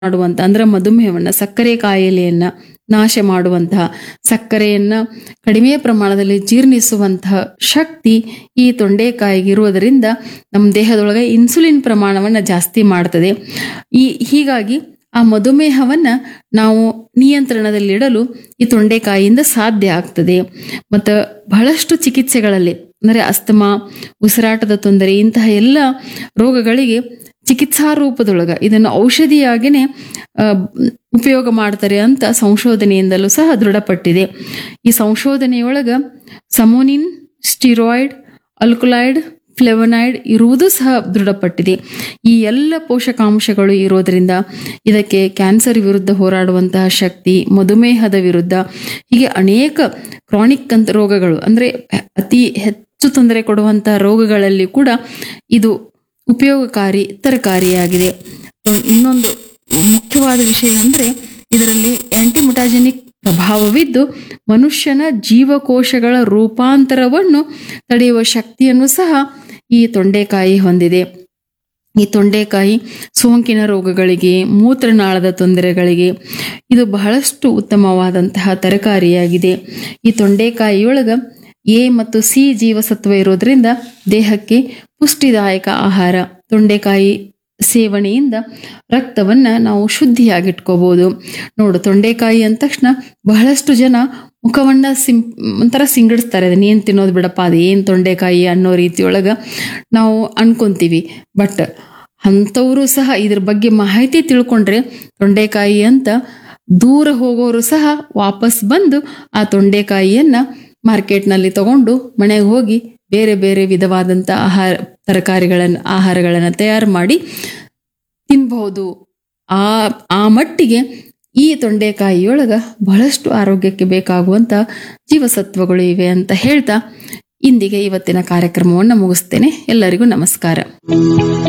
ಮಾಡುವಂತ ಅಂದ್ರೆ ಮಧುಮೇಹವನ್ನ ಸಕ್ಕರೆ ಕಾಯಿಲೆಯನ್ನ ನಾಶ ಮಾಡುವಂತಹ ಸಕ್ಕರೆಯನ್ನ ಕಡಿಮೆ ಪ್ರಮಾಣದಲ್ಲಿ ಜೀರ್ಣಿಸುವಂತಹ ಶಕ್ತಿ ಈ ತೊಂಡೆಕಾಯಿಗೆ ಇರುವುದರಿಂದ ನಮ್ಮ ದೇಹದೊಳಗೆ ಇನ್ಸುಲಿನ್ ಪ್ರಮಾಣವನ್ನ ಜಾಸ್ತಿ ಮಾಡ್ತದೆ ಈ ಹೀಗಾಗಿ ಆ ಮಧುಮೇಹವನ್ನ ನಾವು ನಿಯಂತ್ರಣದಲ್ಲಿಡಲು ಈ ತೊಂಡೆಕಾಯಿಯಿಂದ ಸಾಧ್ಯ ಆಗ್ತದೆ ಮತ್ತು ಬಹಳಷ್ಟು ಚಿಕಿತ್ಸೆಗಳಲ್ಲಿ ಅಂದರೆ ಅಸ್ತಮಾ ಉಸಿರಾಟದ ತೊಂದರೆ ಇಂತಹ ಎಲ್ಲ ರೋಗಗಳಿಗೆ ಚಿಕಿತ್ಸಾ ರೂಪದೊಳಗ ಇದನ್ನು ಔಷಧಿಯಾಗಿನೇ ಆ, ಉಪಯೋಗ ಮಾಡ್ತಾರೆ ಅಂತ ಸಂಶೋಧನೆಯಿಂದಲೂ ಸಹ ದೃಢಪಟ್ಟಿದೆ ಈ ಸಂಶೋಧನೆಯೊಳಗ ಸಮೋನಿನ್ ಸ್ಟಿರಾಯ್ಡ್ ಅಲ್ಕುಲೈಡ್ ಫ್ಲೆವನೈಡ್ ಇರುವುದು ಸಹ ದೃಢಪಟ್ಟಿದೆ ಈ ಎಲ್ಲ ಪೋಷಕಾಂಶಗಳು ಇರೋದ್ರಿಂದ ಇದಕ್ಕೆ ಕ್ಯಾನ್ಸರ್ ವಿರುದ್ಧ ಹೋರಾಡುವಂತಹ ಶಕ್ತಿ ಮಧುಮೇಹದ ವಿರುದ್ಧ ಹೀಗೆ ಅನೇಕ ಕ್ರಾನಿಕ್ ಅಂತ ರೋಗಗಳು ಅಂದ್ರೆ ಅತಿ ಹೆಚ್ಚು ತೊಂದರೆ ಕೊಡುವಂತಹ ರೋಗಗಳಲ್ಲಿ ಕೂಡ ಇದು ಉಪಯೋಗಕಾರಿ ತರಕಾರಿಯಾಗಿದೆ ಇನ್ನೊಂದು ಮುಖ್ಯವಾದ ವಿಷಯ ಅಂದ್ರೆ ಇದರಲ್ಲಿ ಆಂಟಿಮುಟಾಜೆನಿಕ್ ಪ್ರಭಾವವಿದ್ದು ಮನುಷ್ಯನ ಜೀವಕೋಶಗಳ ರೂಪಾಂತರವನ್ನು ತಡೆಯುವ ಶಕ್ತಿಯನ್ನು ಸಹ ಈ ತೊಂಡೆಕಾಯಿ ಹೊಂದಿದೆ ಈ ತೊಂಡೆಕಾಯಿ ಸೋಂಕಿನ ರೋಗಗಳಿಗೆ ಮೂತ್ರನಾಳದ ತೊಂದರೆಗಳಿಗೆ ಇದು ಬಹಳಷ್ಟು ಉತ್ತಮವಾದಂತಹ ತರಕಾರಿಯಾಗಿದೆ ಈ ತೊಂಡೆಕಾಯಿಯೊಳಗ ಎ ಮತ್ತು ಸಿ ಜೀವಸತ್ವ ಇರೋದ್ರಿಂದ ದೇಹಕ್ಕೆ ಪುಷ್ಟಿದಾಯಕ ಆಹಾರ ತೊಂಡೆಕಾಯಿ ಸೇವನೆಯಿಂದ ರಕ್ತವನ್ನ ನಾವು ಶುದ್ಧಿಯಾಗಿಟ್ಕೋಬಹುದು ನೋಡು ತೊಂಡೆಕಾಯಿ ಅಂದ ತಕ್ಷಣ ಬಹಳಷ್ಟು ಜನ ಮುಖವನ್ನ ಸಿಂ ಒಂಥರ ಸಿಂಗಡಿಸ್ತಾರೆ ಅದನ್ನ ಏನ್ ತಿನ್ನೋದು ಬಿಡಪ್ಪ ಅದು ಏನ್ ತೊಂಡೆಕಾಯಿ ಅನ್ನೋ ರೀತಿಯೊಳಗ ನಾವು ಅನ್ಕೊಂತೀವಿ ಬಟ್ ಅಂಥವರು ಸಹ ಇದ್ರ ಬಗ್ಗೆ ಮಾಹಿತಿ ತಿಳ್ಕೊಂಡ್ರೆ ತೊಂಡೆಕಾಯಿ ಅಂತ ದೂರ ಹೋಗೋರು ಸಹ ವಾಪಸ್ ಬಂದು ಆ ತೊಂಡೆಕಾಯಿಯನ್ನ ಮಾರ್ಕೆಟ್ನಲ್ಲಿ ತಗೊಂಡು ಮನೆಗೆ ಹೋಗಿ ಬೇರೆ ಬೇರೆ ವಿಧವಾದಂಥ ಆಹಾರ ತರಕಾರಿಗಳನ್ನು ಆಹಾರಗಳನ್ನು ತಯಾರು ಮಾಡಿ ತಿನ್ಬಹುದು ಆ ಆ ಮಟ್ಟಿಗೆ ಈ ತೊಂಡೆಕಾಯಿಯೊಳಗ ಬಹಳಷ್ಟು ಆರೋಗ್ಯಕ್ಕೆ ಬೇಕಾಗುವಂತ ಜೀವಸತ್ವಗಳು ಇವೆ ಅಂತ ಹೇಳ್ತಾ ಇಂದಿಗೆ ಇವತ್ತಿನ ಕಾರ್ಯಕ್ರಮವನ್ನು ಮುಗಿಸ್ತೇನೆ ಎಲ್ಲರಿಗೂ ನಮಸ್ಕಾರ